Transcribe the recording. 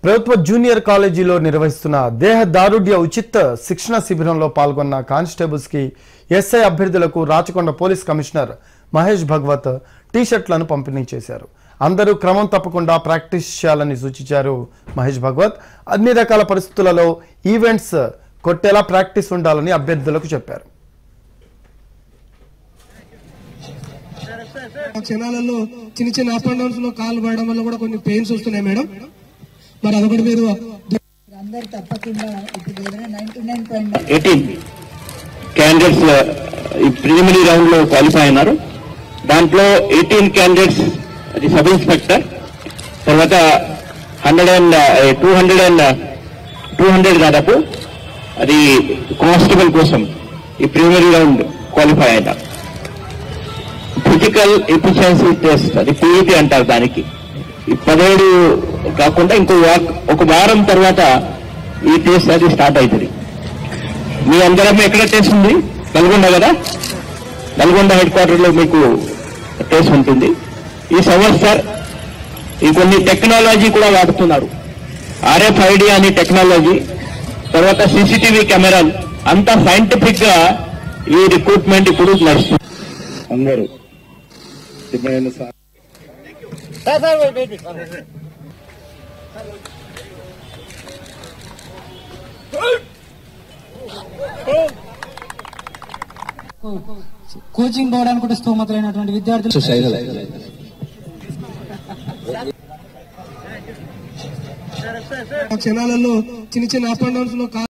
ప్రభుత్వ జూనియర్ కాలేజీలో నిర్వహిస్తున్న దేహ దారుఢ్య ఉచిత శిక్షణ శిబిరంలో పాల్గొన్న కానిస్టేబుల్స్ కి ఎస్ఐ అభ్యర్థులకు రాచకొండ పోలీస్ కమిషనర్ మహేష్ భగవత్ టీషర్ట్లను పంపిణీ చేశారు అందరూ క్రమం తప్పకుండా ప్రాక్టీస్ చేయాలని సూచించారు మహేష్ భగవత్ అన్ని రకాల పరిస్థితులలో ఈవెంట్స్ కొట్టేలా ప్రాక్టీస్ ఉండాలని అభ్యర్థులకు చెప్పారు క్షణాలలో చిన్న చిన్న అప్ అండ్ డౌన్స్ లో కాలు పడడం వల్ల కూడా కొన్ని పెయిన్స్ వస్తున్నాయి మేడం మరి అదొకటి మీరు అందరు తప్పకుండా ఇప్పుడు ఏదైనా ninety nine point eighteen candidates ఈ ప్రిలిమినరీ రౌండ్ లో క్వాలిఫై అయినారు దాంట్లో ఎయిటీన్ క్యాండిడేట్స్ అది సబ్ ఇన్స్పెక్టర్ తర్వాత hundred and two hundred and two hundred దాదాపు అది కానిస్టేబుల్ కోసం ఈ ప్రిలిమినరీ రౌండ్ క్వాలిఫై అయినారు ఫిజికల్ ఎఫిషియన్సీ టెస్ట్ అది పీఈటీ అంటారు దానికి ఈ పదిహేడు కాకుండా ఇంకో వా- ఒక వారం తర్వాత ఈ టెస్ట్ అది స్టార్ట్ అవుతుంది మీ అందరం ఎక్కడ టెస్ట్ ఉంది నల్గొండ కదా నల్గొండ హెడ్ క్వార్టర్ లో మీకు టెస్ట్ ఉంటుంది ఈ సంవత్సరం ఈ కొన్ని టెక్నాలజీ కూడా వాడుతున్నారు ఆర్ఎఫ్ఐడి అనే టెక్నాలజీ తర్వాత సీసీటీవీ కెమెరాలు అంతా సైంటిఫిక్ గా ఈ రిక్రూట్మెంట్ ఇప్పుడు నడుస్తుంది అందరూ సిబ్బంది సార్ కోచింగ్ పోవడానికి కూడా స్తోమత లేనటువంటి విద్యార్థులు క్షణాలలో చిన్న చిన్న అప్ అండ్ డౌన్స్ లో కాలు